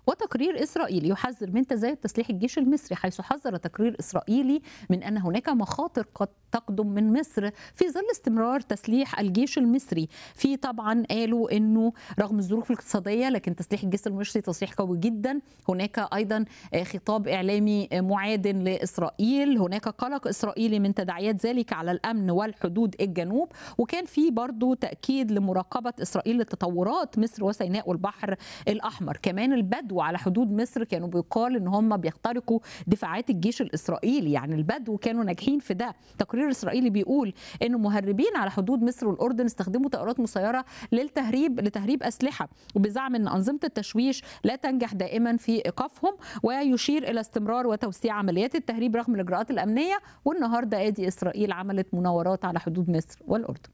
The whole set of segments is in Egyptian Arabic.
وتقرير إسرائيلي يحذر من تزايد تسليح الجيش المصري حيث حذر تقرير إسرائيلي من أن هناك مخاطر قد تقدم من مصر في ظل استمرار تسليح الجيش المصري في طبعا قالوا أنه رغم الظروف الاقتصادية لكن تسليح الجيش المصري تسليح قوي جدا هناك أيضا خطاب إعلامي معاد لإسرائيل هناك قلق إسرائيلي من تداعيات ذلك على الأمن والحدود الجنوب وكان في برضو تأكيد لمراقبة إسرائيل لتطورات مصر وسيناء والبحر الأحمر كمان البدو على حدود مصر كانوا بيقال ان هم بيخترقوا دفاعات الجيش الاسرائيلي يعني البدو كانوا ناجحين في ده تقرير اسرائيلي بيقول ان مهربين على حدود مصر والاردن استخدموا طائرات مسيره للتهريب لتهريب اسلحه وبزعم ان انظمه التشويش لا تنجح دائما في ايقافهم ويشير الى استمرار وتوسيع عمليات التهريب رغم الاجراءات الامنيه والنهارده ادي اسرائيل عملت مناورات على حدود مصر والاردن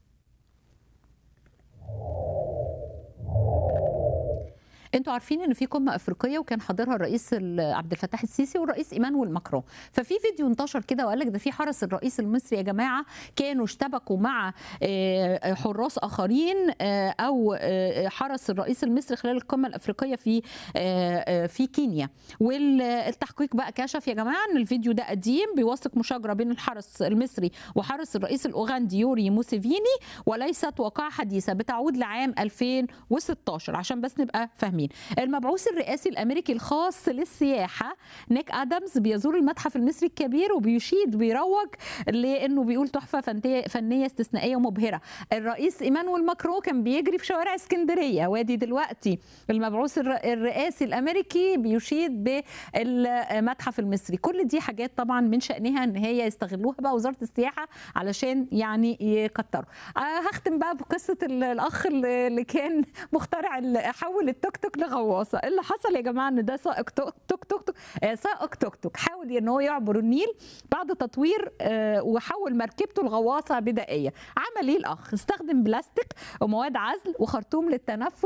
انتوا عارفين ان في قمه افريقيه وكان حاضرها الرئيس عبد الفتاح السيسي والرئيس ايمانويل ماكرون ففي فيديو انتشر كده وقال لك ده في حرس الرئيس المصري يا جماعه كانوا اشتبكوا مع حراس اخرين او حرس الرئيس المصري خلال القمه الافريقيه في في كينيا والتحقيق بقى كشف يا جماعه ان الفيديو ده قديم بيوثق مشاجره بين الحرس المصري وحرس الرئيس الاوغندي يوري موسيفيني وليست واقعه حديثه بتعود لعام 2016 عشان بس نبقى فاهمين المبعوث الرئاسي الامريكي الخاص للسياحه نيك ادمز بيزور المتحف المصري الكبير وبيشيد بيروج لانه بيقول تحفه فنيه استثنائيه ومبهره الرئيس ايمانويل ماكرون كان بيجري في شوارع اسكندريه وادي دلوقتي المبعوث الرئاسي الامريكي بيشيد بالمتحف المصري كل دي حاجات طبعا من شانها ان هي يستغلوها بقى وزاره السياحه علشان يعني يكتروا هختم بقى بقصه الاخ اللي كان مخترع حول التوك توك لغواصه اللي حصل يا جماعه ان ده سائق توك توك توك, توك سائق توك توك حاول ان هو يعبر النيل بعد تطوير وحول مركبته لغواصه بدائيه عمل ايه الاخ استخدم بلاستيك ومواد عزل وخرطوم للتنفس